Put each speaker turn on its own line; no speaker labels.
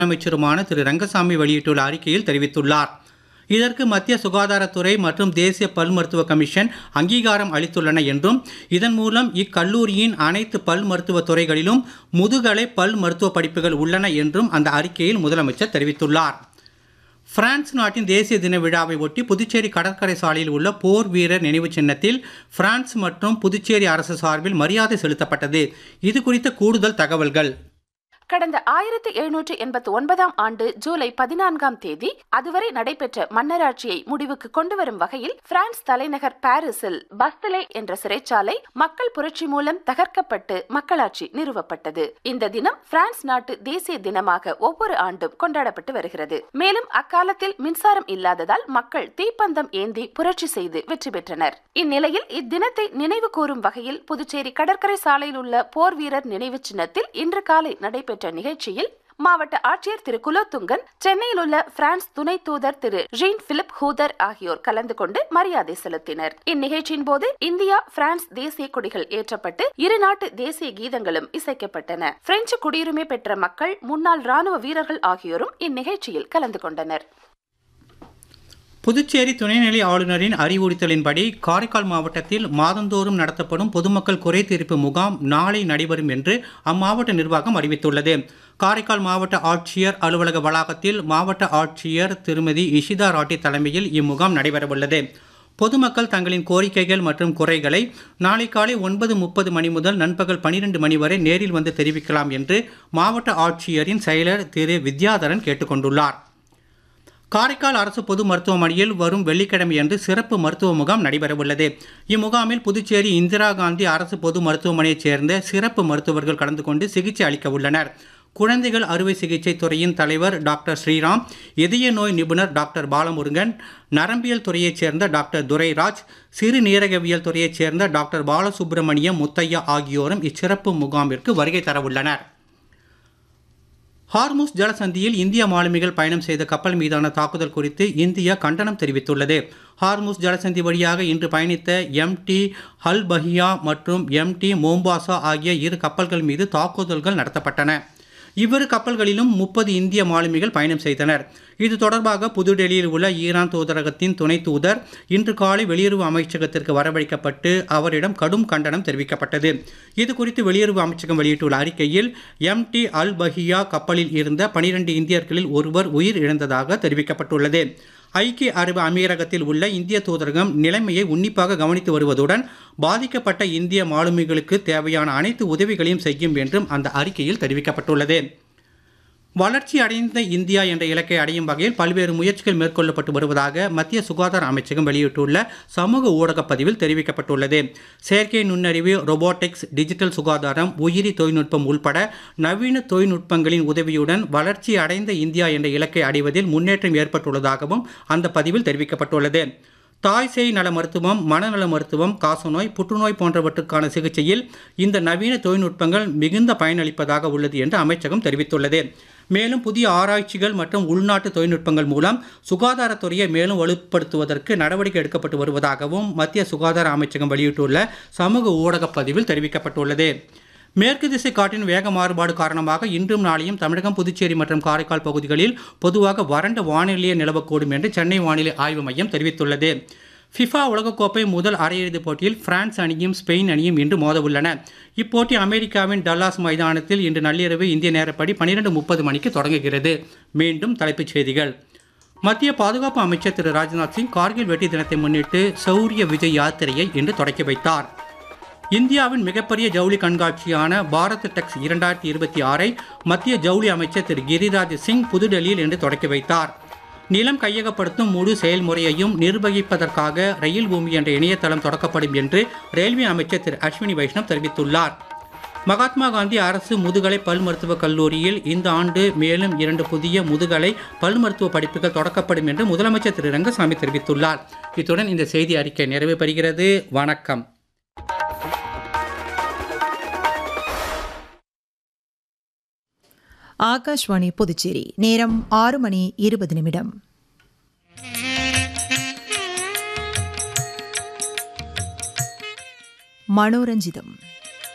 அமைச்சருமான திரு ரங்கசாமி வெளியிட்டுள்ள அறிக்கையில் தெரிவித்துள்ளார் இதற்கு மத்திய சுகாதாரத்துறை மற்றும் தேசிய பல் மருத்துவ கமிஷன் அங்கீகாரம் அளித்துள்ளன என்றும் இதன் மூலம் இக்கல்லூரியின் அனைத்து பல் மருத்துவ துறைகளிலும் முதுகலை பல் மருத்துவ படிப்புகள் உள்ளன என்றும் அந்த அறிக்கையில் முதலமைச்சர் தெரிவித்துள்ளார் பிரான்ஸ் நாட்டின் தேசிய தின விழாவை ஒட்டி புதுச்சேரி கடற்கரை சாலையில் உள்ள போர் வீரர் நினைவு சின்னத்தில் பிரான்ஸ் மற்றும் புதுச்சேரி அரசு சார்பில் மரியாதை செலுத்தப்பட்டது இது குறித்த கூடுதல் தகவல்கள்
கடந்த ஆயிரத்தி எழுநூற்று எண்பத்தி ஒன்பதாம் ஆண்டு ஜூலை பதினான்காம் தேதி அதுவரை நடைபெற்ற மன்னராட்சியை முடிவுக்கு கொண்டு வரும் வகையில் பிரான்ஸ் தலைநகர் பாரிஸில் பஸ்தலே என்ற சிறைச்சாலை மக்கள் புரட்சி மூலம் தகர்க்கப்பட்டு மக்களாட்சி நிறுவப்பட்டது இந்த தினம் பிரான்ஸ் நாட்டு தேசிய தினமாக ஒவ்வொரு ஆண்டும் கொண்டாடப்பட்டு வருகிறது மேலும் அக்காலத்தில் மின்சாரம் இல்லாததால் மக்கள் தீப்பந்தம் ஏந்தி புரட்சி செய்து வெற்றி பெற்றனர் இந்நிலையில் இத்தினத்தை நினைவு கூறும் வகையில் புதுச்சேரி கடற்கரை சாலையில் உள்ள போர் வீரர் நினைவு சின்னத்தில் இன்று காலை நடைபெற்ற நிகழ்ச்சியில் மாவட்ட ஆட்சியர் திரு குலோத்துங்கன் சென்னையில் உள்ள பிரான்ஸ் துணை தூதர் திரு ஜீன் பிலிப் ஹூதர் ஆகியோர் கலந்து கொண்டு மரியாதை செலுத்தினர் இந்நிகழ்ச்சியின் போது இந்தியா பிரான்ஸ் தேசிய கொடிகள் ஏற்றப்பட்டு இரு நாட்டு தேசிய கீதங்களும் இசைக்கப்பட்டன பிரெஞ்சு குடியுரிமை பெற்ற மக்கள் முன்னாள் ராணுவ வீரர்கள் ஆகியோரும் இந்நிகழ்ச்சியில் கலந்து கொண்டனர்
புதுச்சேரி துணைநிலை ஆளுநரின் அறிவுறுத்தலின்படி காரைக்கால் மாவட்டத்தில் மாதந்தோறும் நடத்தப்படும் பொதுமக்கள் குறை தீர்ப்பு முகாம் நாளை நடைபெறும் என்று அம்மாவட்ட நிர்வாகம் அறிவித்துள்ளது காரைக்கால் மாவட்ட ஆட்சியர் அலுவலக வளாகத்தில் மாவட்ட ஆட்சியர் திருமதி இஷிதா ராட்டி தலைமையில் இம்முகாம் நடைபெறவுள்ளது பொதுமக்கள் தங்களின் கோரிக்கைகள் மற்றும் குறைகளை நாளை காலை ஒன்பது முப்பது மணி முதல் நண்பகல் பனிரெண்டு மணி வரை நேரில் வந்து தெரிவிக்கலாம் என்று மாவட்ட ஆட்சியரின் செயலர் திரு வித்யாதரன் கேட்டுக்கொண்டுள்ளார் காரைக்கால் அரசு பொது மருத்துவமனையில் வரும் வெள்ளிக்கிழமையன்று சிறப்பு மருத்துவ முகாம் நடைபெறவுள்ளது இம்முகாமில் புதுச்சேரி இந்திரா காந்தி அரசு பொது மருத்துவமனையைச் சேர்ந்த சிறப்பு மருத்துவர்கள் கலந்து கொண்டு சிகிச்சை அளிக்க உள்ளனர் குழந்தைகள் அறுவை சிகிச்சை துறையின் தலைவர் டாக்டர் ஸ்ரீராம் இதய நோய் நிபுணர் டாக்டர் பாலமுருகன் நரம்பியல் துறையைச் சேர்ந்த டாக்டர் துரைராஜ் சிறுநீரகவியல் துறையைச் சேர்ந்த டாக்டர் பாலசுப்பிரமணியம் முத்தையா ஆகியோரும் இச்சிறப்பு முகாமிற்கு வருகை தரவுள்ளனர் ஹார்முஸ் ஜலசந்தியில் இந்திய மாலுமிகள் பயணம் செய்த கப்பல் மீதான தாக்குதல் குறித்து இந்தியா கண்டனம் தெரிவித்துள்ளது ஹார்முஸ் ஜலசந்தி வழியாக இன்று பயணித்த எம்டி ஹல் பஹியா மற்றும் எம்டி மோம்பாசா ஆகிய இரு கப்பல்கள் மீது தாக்குதல்கள் நடத்தப்பட்டன இவ்விரு கப்பல்களிலும் முப்பது இந்திய மாலுமிகள் பயணம் செய்தனர் இது தொடர்பாக புதுடெல்லியில் உள்ள ஈரான் தூதரகத்தின் துணை தூதர் இன்று காலை வெளியுறவு அமைச்சகத்திற்கு வரவழைக்கப்பட்டு அவரிடம் கடும் கண்டனம் தெரிவிக்கப்பட்டது இது குறித்து வெளியுறவு அமைச்சகம் வெளியிட்டுள்ள அறிக்கையில் எம்டி அல் பஹியா கப்பலில் இருந்த பனிரெண்டு இந்தியர்களில் ஒருவர் உயிர் இழந்ததாக தெரிவிக்கப்பட்டுள்ளது ஐக்கிய அரபு அமீரகத்தில் உள்ள இந்திய தூதரகம் நிலைமையை உன்னிப்பாக கவனித்து வருவதுடன் பாதிக்கப்பட்ட இந்திய மாலுமிகளுக்கு தேவையான அனைத்து உதவிகளையும் செய்யும் என்றும் அந்த அறிக்கையில் தெரிவிக்கப்பட்டுள்ளது வளர்ச்சி அடைந்த இந்தியா என்ற இலக்கை அடையும் வகையில் பல்வேறு முயற்சிகள் மேற்கொள்ளப்பட்டு வருவதாக மத்திய சுகாதார அமைச்சகம் வெளியிட்டுள்ள சமூக ஊடகப் பதிவில் தெரிவிக்கப்பட்டுள்ளது செயற்கை நுண்ணறிவு ரொபோட்டிக்ஸ் டிஜிட்டல் சுகாதாரம் உயிரி தொழில்நுட்பம் உள்பட நவீன தொழில்நுட்பங்களின் உதவியுடன் வளர்ச்சி அடைந்த இந்தியா என்ற இலக்கை அடைவதில் முன்னேற்றம் ஏற்பட்டுள்ளதாகவும் அந்த பதிவில் தெரிவிக்கப்பட்டுள்ளது தாய் சேய் நல மருத்துவம் மனநல மருத்துவம் காசநோய் புற்றுநோய் போன்றவற்றுக்கான சிகிச்சையில் இந்த நவீன தொழில்நுட்பங்கள் மிகுந்த பயனளிப்பதாக உள்ளது என்று அமைச்சகம் தெரிவித்துள்ளது மேலும் புதிய ஆராய்ச்சிகள் மற்றும் உள்நாட்டு தொழில்நுட்பங்கள் மூலம் சுகாதாரத்துறையை மேலும் வலுப்படுத்துவதற்கு நடவடிக்கை எடுக்கப்பட்டு வருவதாகவும் மத்திய சுகாதார அமைச்சகம் வெளியிட்டுள்ள சமூக ஊடகப் பதிவில் தெரிவிக்கப்பட்டுள்ளது மேற்கு திசை காற்றின் வேக மாறுபாடு காரணமாக இன்றும் நாளையும் தமிழகம் புதுச்சேரி மற்றும் காரைக்கால் பகுதிகளில் பொதுவாக வறண்ட வானிலையே நிலவக்கூடும் என்று சென்னை வானிலை ஆய்வு மையம் தெரிவித்துள்ளது ஃபிஃபா உலகக்கோப்பை முதல் அரையிறுதிப் போட்டியில் பிரான்ஸ் அணியும் ஸ்பெயின் அணியும் இன்று மோதவுள்ளன இப்போட்டி அமெரிக்காவின் டல்லாஸ் மைதானத்தில் இன்று நள்ளிரவு இந்திய நேரப்படி பன்னிரெண்டு முப்பது மணிக்கு தொடங்குகிறது மீண்டும் தலைப்புச் செய்திகள் மத்திய பாதுகாப்பு அமைச்சர் திரு ராஜ்நாத் சிங் கார்கில் வெற்றி தினத்தை முன்னிட்டு சௌரிய விஜய் யாத்திரையை இன்று தொடக்கி வைத்தார் இந்தியாவின் மிகப்பெரிய ஜவுளி கண்காட்சியான பாரத் டெக்ஸ் இரண்டாயிரத்தி இருபத்தி ஆறை மத்திய ஜவுளி அமைச்சர் திரு கிரிராஜ் சிங் புதுடெல்லியில் இன்று தொடக்கி வைத்தார் நிலம் கையகப்படுத்தும் முழு செயல்முறையையும் நிர்வகிப்பதற்காக ரயில் பூமி என்ற இணையதளம் தொடக்கப்படும் என்று ரயில்வே அமைச்சர் திரு அஸ்வினி வைஷ்ணவ் தெரிவித்துள்ளார் மகாத்மா காந்தி அரசு முதுகலை பல் மருத்துவக் கல்லூரியில் இந்த ஆண்டு மேலும் இரண்டு புதிய முதுகலை பல் மருத்துவ படிப்புகள் தொடக்கப்படும் என்று முதலமைச்சர் திரு ரங்கசாமி தெரிவித்துள்ளார் இத்துடன் இந்த செய்தி அறிக்கை நிறைவு பெறுகிறது வணக்கம்
ஆகாஷ்வாணி புதுச்சேரி நேரம் ஆறு மணி இருபது நிமிடம் மனோரஞ்சிதம்